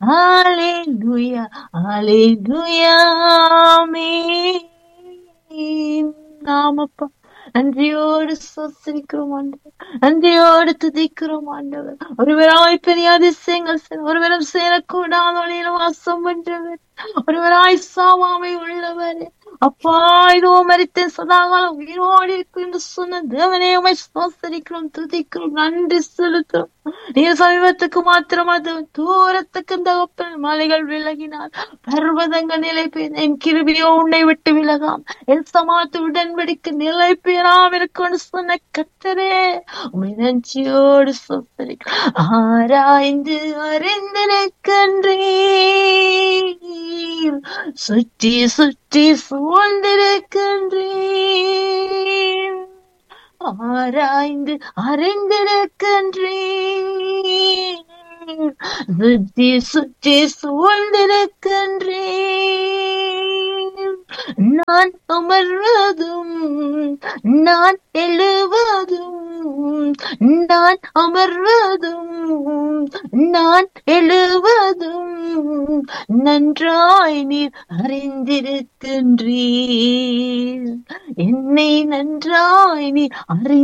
Hallelujah, hallelujah, ஆமென். ஆமாப்பா நன்றியோடு சோசரிக்கிறோம் ஆண்டவர் நன்றியோடு துதிக்கிறோம் ஆண்டவர் ஒருவராய் பெரிய அதிசயங்கள் செய்த ஒருவரும் சேரக்கூடாத வழியில வாசம் பண்றவர் ஒருவராய் சாவாமை உள்ளவர் அப்பா இதோ மறித்தேன் சதாகாலம் உயிரோடு இருக்கும் என்று சொன்ன தேவனே உமை சோசரிக்கிறோம் துதிக்கிறோம் நன்றி செலுத்துறோம் நீர் சமீபத்துக்கு மாத்திரம் அது தூரத்துக்கு தகப்பன் மலைகள் விலகினார் பர்வதங்கள் நிலை பெய்த என் கிருபியோ உன்னை விட்டு விலகாம் என் சமாத்து உடன்படிக்கு நிலை பெறாம் இருக்கும் சொன்ன கத்தரே உமை நன்றியோடு சொத்தரிக்க ஆராய்ந்து அறிந்திருக்கின்றீர் சுற்றி சுற்றி சூழ்ந்திருக்கின்றீர் ஆராய்ந்து அறிந்திருக்கின்றீர் சுற்றி சுற்றி சூழ்ந்திருக்கின்றீர் நான் அமர்வதும் நான் எழுவதும் நான் அமர்வதும் நான் எழுவதும் நன்றாய் நீர் அறிந்திருக்கின்றீர் என்னை நன்றாய் நீர் அறி